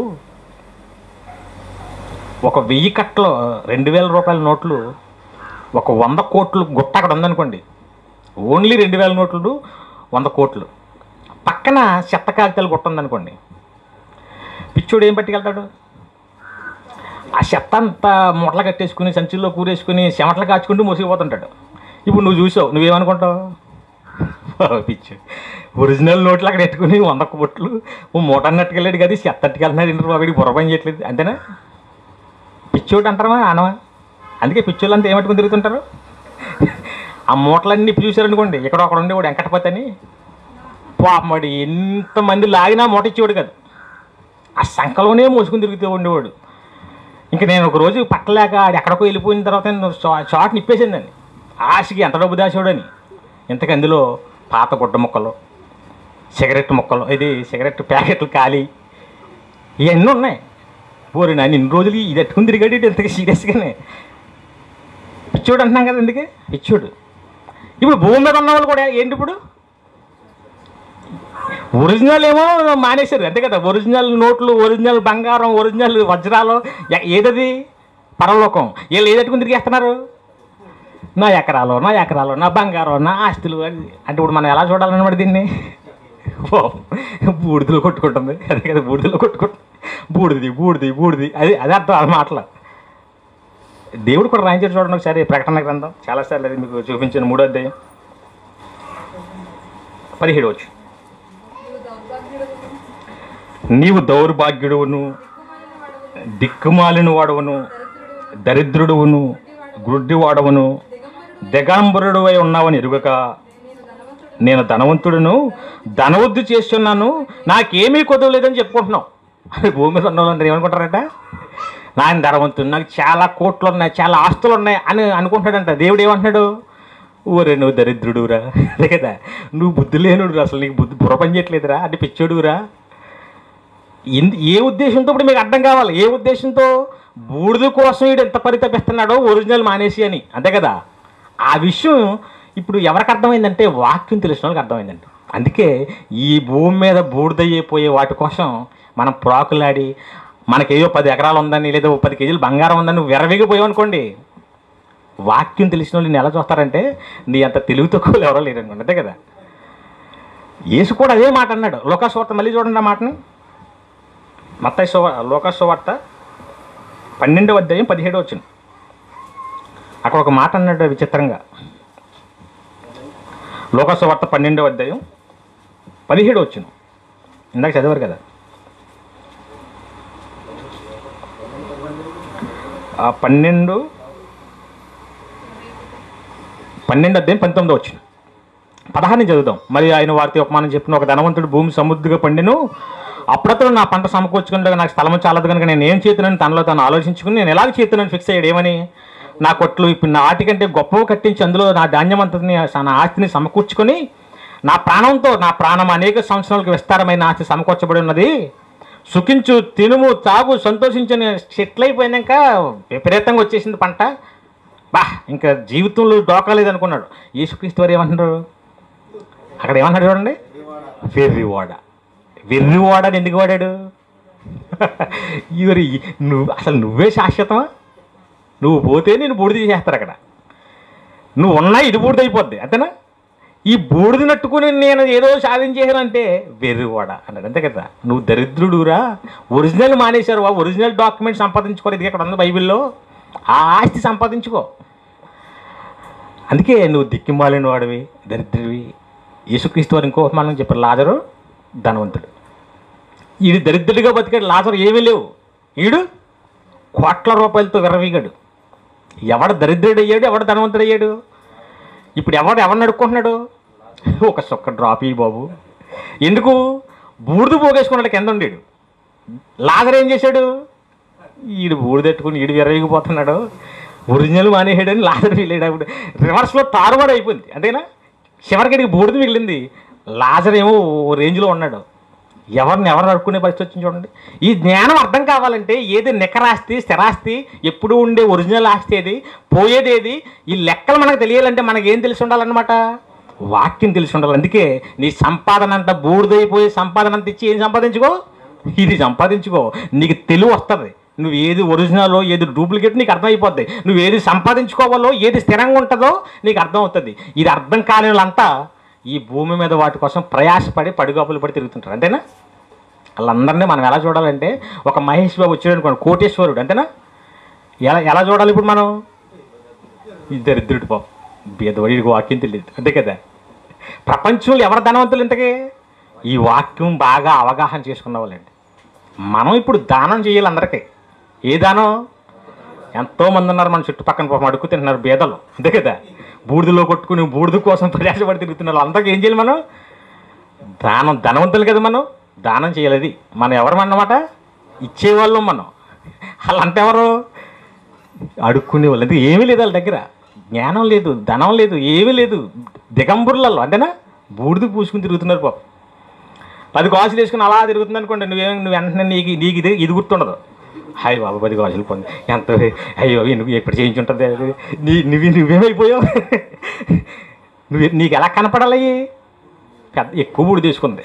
ఒక వెయ్యి కట్టలు రెండు వేల రూపాయల నోట్లు ఒక వంద కోట్లు గుట్ట అక్కడ ఉందనుకోండి ఓన్లీ రెండు వేల నోట్లు వంద కోట్లు పక్కన చెత్త కాగితాలు గుట్ట ఉందనుకోండి పిచ్చోడు ఏం పట్టుకెళ్తాడు ఆ చెత్త అంతా మూటలు కట్టేసుకుని సంచుల్లో కూరేసుకుని చెమటలు కాచుకుంటూ మోసిపోతుంటాడు ఇప్పుడు నువ్వు చూసావు నువ్వేమనుకుంటావు పిచ్చు ఒరిజినల్ నోట్లు అక్కడ పెట్టుకుని వంద కోట్లు ఓ మూట అన్నట్టుకెళ్ళాడు కదా ఈ చెత్త అట్టుకెళ్తున్నాడు ఇంటర్ బాబుడికి బుర్ర పని చేయట్లేదు అంతేనా పిచ్చోడు అంటారా అనవా అందుకే పిచ్చోళ్ళు అంతా ఏమట్టుకుని తిరుగుతుంటారు ఆ మూటలన్నీ చూశారనుకోండి ఇక్కడ ఒకడు ఉండేవాడు వెంకటపతి అని పాపమడి ఎంతమంది లాగినా మూట ఇచ్చేవాడు కాదు ఆ సంఖలోనే మోసుకుని తిరుగుతూ ఉండేవాడు ఇంక నేను ఒక రోజు పట్టలేక ఆడు ఎక్కడికో వెళ్ళిపోయిన తర్వాత నేను షా- షార్ట్ నిప్పేసిందండి ఆశకి ఎంత డబ్బు దాచాడని ఇంతకు అందులో పాత గుడ్డ ముక్కలు సిగరెట్ ముక్కలు ఇది సిగరెట్ ప్యాకెట్లు ఖాళీ ఇవన్నీ ఉన్నాయి పోరు నాన్న ఇన్ని రోజులు ఇది ఎట్టుకుని తిరిగాడు ఇటు ఇంతగా సీరియస్గానే పిచ్చోడు అంటున్నాం కదా ఎందుకే పిచ్చోడు ఇప్పుడు భూమి మీద ఉన్న వాళ్ళు కూడా ఏంటి ఇప్పుడు ఒరిజినల్ ఏమో మానేశారు అంతే కదా ఒరిజినల్ నోట్లు ఒరిజినల్ బంగారం ఒరిజినల్ వజ్రాలు ఎ- ఏదది పరలోకం వీళ్ళు ఏది ఎట్టుకుని తిరిగేస్తున్నారు నా ఎకరాలు నా ఎకరాలు నా బంగారం నా ఆస్తులు అది అంటే ఇప్పుడు మనం ఎలా చూడాలన్నమాట దీన్ని ఓ, బూడిదలో కొట్టుకుంటుంది అదే కదా బూడిదలో కొట్టుకుంటుంది బూడిది బూడిది బూడిది అది అదే అర్థం ఆ మాటలు దేవుడు కూడా రాయించారు చూడండి ఒకసారి ప్రకటన గ్రంథం చాలాసార్లు అది మీకు చూపించిన మూడో అధ్యాయం పదిహేడు వచ్చు నీవు దౌర్భాగ్యుడువును దిక్కుమాలిన వాడవును దరిద్రుడువును గుడ్డి వాడవును దిగంబరుడు అయి ఉన్నావని ఎరుగక నేను ధనవంతుడును ధనవద్దు చేస్తున్నాను నాకేమీ కొదవలేదని చెప్పుకుంటున్నావు అది భూమి మీద ఉన్న వాళ్ళందరూ ఏమనుకుంటారట నాయన ధనవంతుడు నాకు చాలా కోట్లు ఉన్నాయి చాలా ఆస్తులు ఉన్నాయి అని అనుకుంటాడంట దేవుడు ఏమంటున్నాడు ఊరే నువ్వు దరిద్రుడురా అదే కదా నువ్వు బుద్ధి లేనుడు అసలు నీకు బుద్ధి బుర్ర పని చేయట్లేదురా అంటే పిచ్చోడురా ఎందు ఏ ఉద్దేశంతో ఇప్పుడు మీకు అర్థం కావాలి ఏ ఉద్దేశంతో బూడిద కోసం వీడు ఎంత పరితపిస్తున్నాడో ఒరిజినల్ మానేసి అని అంతే కదా ఆ విషయం ఇప్పుడు ఎవరికి అర్థమైందంటే వాక్యం తెలిసిన వాళ్ళకి అర్థమైందండి అందుకే ఈ భూమి మీద బూడిదయ్యిపోయే వాటి కోసం మనం ప్రాకులాడి మనకేదో పది ఎకరాలు ఉందని లేదా ఓ పది కేజీలు బంగారం ఉందని విరవిగిపోయావు అనుకోండి వాక్యం తెలిసిన వాళ్ళు నేను ఎలా చూస్తారంటే నీ అంత తెలివి తక్కువలు ఎవరో లేరనుకోండి అంతే కదా యేసు కూడా అదే మాట అన్నాడు లోకాసువార్త మళ్ళీ చూడండి ఆ మాటని మత్తయి సువ లోకాసు వార్త పన్నెండవ అధ్యాయం పదిహేడవ వచ్చిన అక్కడ ఒక మాట అన్నాడు విచిత్రంగా లోకాసు వార్త పన్నెండవ అధ్యాయం పదిహేడు వచ్చిన ఇందాక చదివారు కదా ఆ పన్నెండు పన్నెండు అధ్యాయం పంతొమ్మిది వచ్చిన పదహారుని చదువుదాం మరి ఆయన వారితో ఉపమానం చెప్పిన ఒక ధనవంతుడు భూమి సమృద్ధిగా పండిను అప్పుడప్పుడు నా పంట సమకూర్చుకుంటే నాకు స్థలం చాలదు కనుక నేను ఏం చేతున్నాను తనలో తను ఆలోచించుకుని నేను ఎలాగ చేస్తున్నాను ఫిక్స్ అయ్యాడు ఏమని నా కొట్లు ఇప్పుడు నా ఆటికంటే గొప్పవి కట్టించి అందులో నా ధాన్యం అంతటిని నా ఆస్తిని సమకూర్చుకొని నా ప్రాణంతో నా ప్రాణం అనేక సంవత్సరాలకు విస్తారమైన ఆస్తి సమకూర్చబడి ఉన్నది సుఖించు తినుము తాగు సంతోషించని సెటిల్ అయిపోయినాక విపరీతంగా వచ్చేసింది పంట బా ఇంకా జీవితంలో డోకాలేదు అనుకున్నాడు యేసుక్రీస్తు వారు ఏమంటున్నారు అక్కడ ఏమన్నాడు చూడండి వెర్రివాడ వెర్రివాడ అని ఎందుకు వాడాడు ఇవరి నువ్వు అసలు నువ్వే శాశ్వతమా నువ్వు పోతే నేను బూడిద చేస్తారు అక్కడ నువ్వు ఉన్నా ఇది బూడిద అయిపోద్ది అంతేనా ఈ బూడిద నట్టుకుని నేను ఏదో సాధించేసానంటే వెర్రివాడ అన్నాడు అంతే కదా నువ్వు దరిద్రుడురా ఒరిజినల్ మానేశారు ఆ ఒరిజినల్ డాక్యుమెంట్ సంపాదించుకోరు ఇది ఇక్కడ ఉంది బైబిల్లో ఆ ఆస్తి సంపాదించుకో అందుకే నువ్వు దిక్కిమాలిన వాడివి దరిద్రుడివి యేసుక్రీస్తు వారు ఇంకో మనం చెప్పారు లాజరు ధనవంతుడు ఈడు దరిద్రుడిగా బతికాడు లాజరు ఏమీ లేవు ఈడు కోట్ల రూపాయలతో విరవీగాడు ఎవడ దరిద్రుడు అయ్యాడు ఎవడ ధనవంతుడు అయ్యాడు ఇప్పుడు ఎవడు ఎవరిని అడుక్కుంటున్నాడు ఒక సొక్క డ్రాప్ ఈ బాబు ఎందుకు బూడిద పోగేసుకున్నాడు కింద ఉండేడు లాజర్ ఏం చేశాడు ఈడు బూడిదెట్టుకుని ఈడు విరవిగిపోతున్నాడు ఒరిజినల్ మానేసాడని లాజర్ వెళ్ళాడు రివర్స్లో తారుమారు అయిపోయింది అంతేనా చివరికి బూడిద మిగిలింది లాజర్ ఏమో ఓ రేంజ్లో ఉన్నాడు ఎవరిని ఎవరు అడుక్కునే పరిస్థితి వచ్చింది చూడండి ఈ జ్ఞానం అర్థం కావాలంటే ఏది నికరాస్తి స్థిరాస్తి ఎప్పుడు ఉండే ఒరిజినల్ ఆస్తి ఏది పోయేది ఏది ఈ లెక్కలు మనకు తెలియాలంటే మనకి ఏం తెలిసి ఉండాలన్నమాట వాక్యం తెలిసి ఉండాలి అందుకే నీ సంపాదన అంతా బూడిదైపోయి సంపాదన అంతా ఇచ్చి ఏం సంపాదించుకో ఇది సంపాదించుకో నీకు తెలివి వస్తుంది నువ్వు ఏది ఒరిజినల్ ఏది డూప్లికేట్ నీకు అర్థమైపోద్ది నువ్వు ఏది సంపాదించుకోవాలో ఏది స్థిరంగా ఉంటుందో నీకు అర్థం అవుతుంది ఇది అర్థం కాని వాళ్ళంతా ఈ భూమి మీద వాటి కోసం ప్రయాసపడి పడిగాపులు పడి తిరుగుతుంటారు అంతేనా వాళ్ళందరినీ మనం ఎలా చూడాలంటే ఒక మహేష్ బాబు వచ్చాడు అనుకోండి కోటేశ్వరుడు అంతేనా ఎలా ఎలా చూడాలి ఇప్పుడు మనం ఈ దరిద్రుడు పాపం బీదవాడికి వాక్యం తెలియదు అంతే కదా ప్రపంచంలో ఎవరు ధనవంతులు ఇంతకీ ఈ వాక్యం బాగా అవగాహన చేసుకున్న వాళ్ళండి మనం ఇప్పుడు దానం చేయాలి అందరికీ ఏ దానం ఎంతోమంది ఉన్నారు మన చుట్టుపక్కల పాపం అడుగు తింటున్నారు బీదలు అంతే కదా బూడిదలో కొట్టుకుని బూడిద కోసం ప్రయాసపడి తిరుగుతున్నారు అందరికీ ఏం చేయాలి మనం దానం ధనవంతులు కదా మనం దానం చేయాలి అది మనం ఎవరు అన్నమాట ఇచ్చేవాళ్ళం మనం వాళ్ళంటే ఎవరు అడుక్కునే వాళ్ళు అంటే ఏమీ లేదు వాళ్ళ దగ్గర జ్ఞానం లేదు ధనం లేదు ఏమీ లేదు దిగంబుర్లలో అంతేనా బూడిద పూసుకుని తిరుగుతున్నారు పాపం పది గాజులు వేసుకుని అలా తిరుగుతుంది అనుకోండి నువ్వేం నువ్వు వెంటనే నీకు నీకు ఇది ఇది గుర్తుండదు హాయ్ బాబు పది గాజులు పొంది ఎంత అయ్యో నువ్వు ఎప్పుడు చేయించుంటుంది అది? నీ నువ్వు నువ్వేమైపోయావు నువ్వు నీకు ఎలా కనపడాలి పెద్ద ఎక్కువ బూడి తీసుకుంది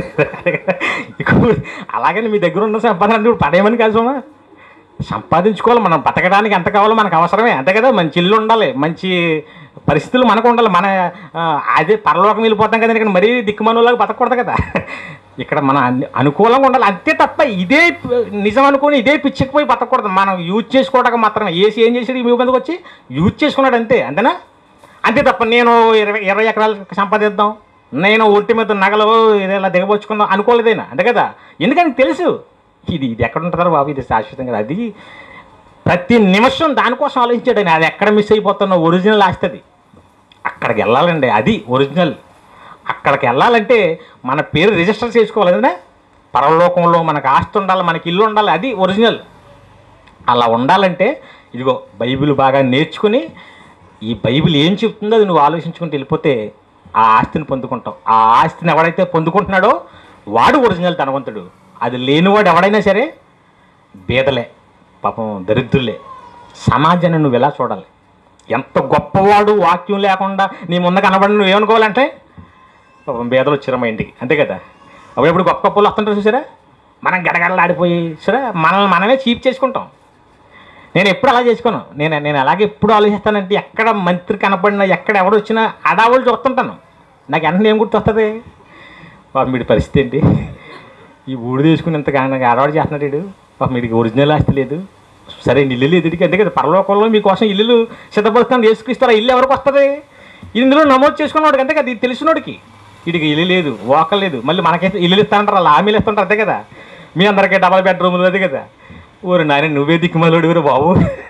ఎక్కువ బూడి- అలాగని మీ దగ్గర ఉన్న సంపాదన అంటే ఇప్పుడు పడేయమని కాదు సోమా సంపాదించుకోవాలి మనం బతకడానికి ఎంత కావాలో మనకు అవసరమే అంతే కదా మంచి ఇల్లు ఉండాలి మంచి పరిస్థితులు మనకు ఉండాలి మన ఆ, అదే పరలోకం వెళ్ళిపోతాం కదా ఇక్కడ మరీ దిక్కుమనులాగా బతకూడదు కదా ఇక్కడ మన అన్ని- అనుకూలంగా ఉండాలి అంతే తప్ప ఇదే ప- నిజం అనుకుని ఇదే పిచ్చికిపోయి బతకూడదు మనం యూజ్ చేసుకోవడానికి మాత్రమే ఏసీ ఏం చేసాడు ఈ మీ మీదకి వచ్చి యూజ్ చేసుకున్నాడు అంతే అంతేనా అంతే తప్ప నేను ఇరవై ఇరవై ఎకరాలు సంపాదిద్దాం నేను ఒంటి మీద నగలు ఇది ఇలా దిగబోచుకుందాం అనుకోలేదైనా అంతే కదా ఎందుకని తెలుసు ఇది ఇది ఎక్కడ ఉంటుందో బాబు ఇది శాశ్వతం కదా అది ప్రతి నిమిషం దానికోసం ఆలోచించాడు ఆయన అది ఎక్కడ మిస్ అయిపోతున్నా ఒరిజినల్ ఆస్తి అది అక్కడికి వెళ్ళాలండి అది ఒరిజినల్ అక్కడికి వెళ్ళాలంటే మన పేరు రిజిస్టర్ చేసుకోవాలి కదా పరలోకంలో మనకు ఆస్తి ఉండాలి మనకి ఇల్లు ఉండాలి అది ఒరిజినల్ అలా ఉండాలంటే ఇదిగో బైబిల్ బాగా నేర్చుకుని ఈ బైబిల్ ఏం చెప్తుందో అది నువ్వు ఆలోచించుకుంటూ వెళ్ళిపోతే ఆ ఆస్తిని పొందుకుంటావు ఆ ఆస్తిని ఎవడైతే పొందుకుంటున్నాడో వాడు ఒరిజినల్ ధనవంతుడు అది లేనివాడు ఎవడైనా సరే బీదలే పాపం దరిద్రులే సమాజాన్ని నువ్వు ఎలా చూడాలి ఎంత గొప్పవాడు వాక్యం లేకుండా నీ ముందు కనబడి నువ్వు ఏమనుకోవాలంటే పాపం బీదలు వచ్చారు మా ఇంటికి అంతే కదా అప్పుడప్పుడు గొప్ప గొప్పలు వస్తుంటారు చూసారా మనం గడగడలాడిపోయి సరే మనల్ని మనమే చీప్ చేసుకుంటాం నేను ఎప్పుడు అలా చేసుకోను నేను నేను అలాగే ఎప్పుడు ఆలోచిస్తానంటే ఎక్కడ మంత్రి కనపడినా ఎక్కడ ఎవడు వచ్చినా అడావులు చూస్తుంటాను నాకు వెంటనే ఏం గుర్తొస్తుంది పాపం వీడి పరిస్థితి ఏంటి ఈ ఊడు తీసుకుని ఇంత నాకు అడవాడు చేస్తున్నాడు వీడు పాపం వీడికి ఒరిజినల్ ఆస్తి లేదు సరే ఇల్లు లేదు వీడికి అంతే కదా పరలోకంలో మీకోసం ఇల్లులు సిద్ధపరుస్తాను వేసుకొస్తారా ఇల్లు ఎవరికి వస్తుంది ఇందులో నమోదు చేసుకున్నవాడికి అంతే కదా ఇది తెలిసినోడికి వీడికి ఇల్లు లేదు ఓక లేదు మళ్ళీ మనకైతే ఇల్లు ఇస్తానంటారు అలా హామీలు ఇస్తుంటారు అంతే కదా మీ అందరికీ డబల్ బెడ్రూమ్లు అదే కదా ఊరు నాయన నువ్వే దిక్కుమలోడు ఊరు బాబు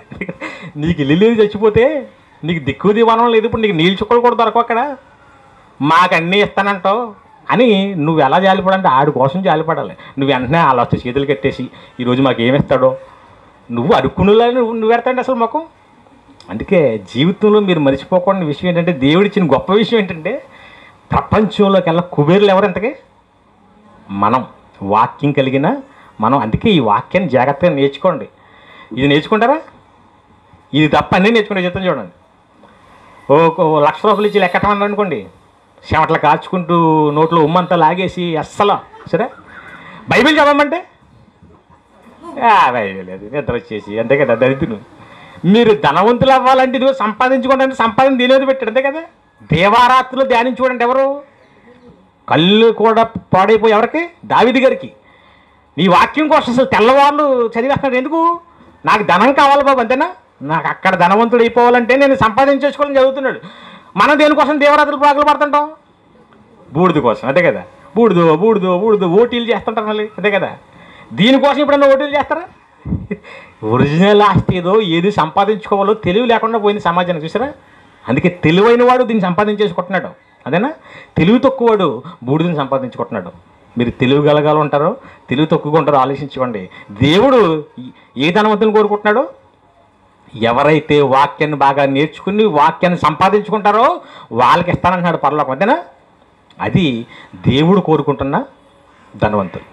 నీకు ఇల్లు లేదు చచ్చిపోతే నీకు దిక్కు దివానం లేదు ఇప్పుడు నీకు నీళ్ళు చుక్కలు కూడా దొరకవు అక్కడ మాకు అన్నీ ఇస్తానంటావు అని నువ్వు ఎలా జాలిపడాలంటే ఆడి కోసం జాలిపడాలి నువ్వు వెంటనే అలా వస్తే చేతులు కట్టేసి ఈరోజు మాకు ఏమి ఇస్తాడో నువ్వు అడుక్కునేలా నువ్వు నువ్వు పెడతాండి అసలు మాకు అందుకే జీవితంలో మీరు మర్చిపోకూడని విషయం ఏంటంటే దేవుడిచ్చిన గొప్ప విషయం ఏంటంటే ప్రపంచంలోకి వెళ్ళా కుబేరులు ఎవరు ఎంతకి మనం వాక్యం కలిగిన మనం అందుకే ఈ వాక్యాన్ని జాగ్రత్తగా నేర్చుకోండి ఇది నేర్చుకుంటారా ఇది తప్ప అన్నీ నేర్చుకుంటే చెప్తాను చూడండి ఓ ఓ లక్ష రూపాయలు ఇచ్చి లెక్కటమని అనుకోండి చెమటలు కాల్చుకుంటూ నోట్లో ఉమ్మంతా లాగేసి అస్సలు సరే బైబిల్ చదవమంటే ఆ, బైబిల్ లేదు నిద్ర వచ్చేసి అంతే కదా దరిద్రులు మీరు ధనవంతులు అవ్వాలంటే ఇదిగో సంపాదించుకోవడానికి సంపాదన దీని మీద పెట్టాడు అంతే కదా దేవారాత్రులు ధ్యానించుకోవడానికి ఎవరు కళ్ళు కూడా పాడైపోయి ఎవరికి దావిది గారికి నీ వాక్యం కోసం అసలు తెల్లవాళ్ళు చదివేస్తున్నాడు ఎందుకు నాకు ధనం కావాలి బాబు అంతేనా నాకు అక్కడ ధనవంతుడు అయిపోవాలంటే నేను సంపాదించేసుకోవాలని చదువుతున్నాడు మనం దేనికోసం దేవరాత్రులు పాకలు పడుతుంటాం బూడిద కోసం అంతే కదా బూడిదో బూడిదో బూడిదో ఓటీలు చేస్తుంటారు మళ్ళీ అంతే కదా దీనికోసం ఎప్పుడన్నా ఓటీలు చేస్తారా ఒరిజినల్ ఆస్తి ఏదో ఏది సంపాదించుకోవాలో తెలివి లేకుండా పోయింది సమాజానికి చూసారా అందుకే తెలివైన వాడు దీన్ని సంపాదించేసుకుంటున్నాడు అదేనా తెలివి తక్కువవాడు బూడిదని సంపాదించుకుంటున్నాడు మీరు తెలివి గలగాలు ఉంటారో తెలివి తక్కువగా ఉంటారో ఆలోచించుకోండి దేవుడు ఏ ధనవంతుని కోరుకుంటున్నాడు ఎవరైతే వాక్యాన్ని బాగా నేర్చుకుని వాక్యాన్ని సంపాదించుకుంటారో వాళ్ళకి ఇస్తానంటున్నాడు పరలోకం అంతేనా అది దేవుడు కోరుకుంటున్న ధనవంతులు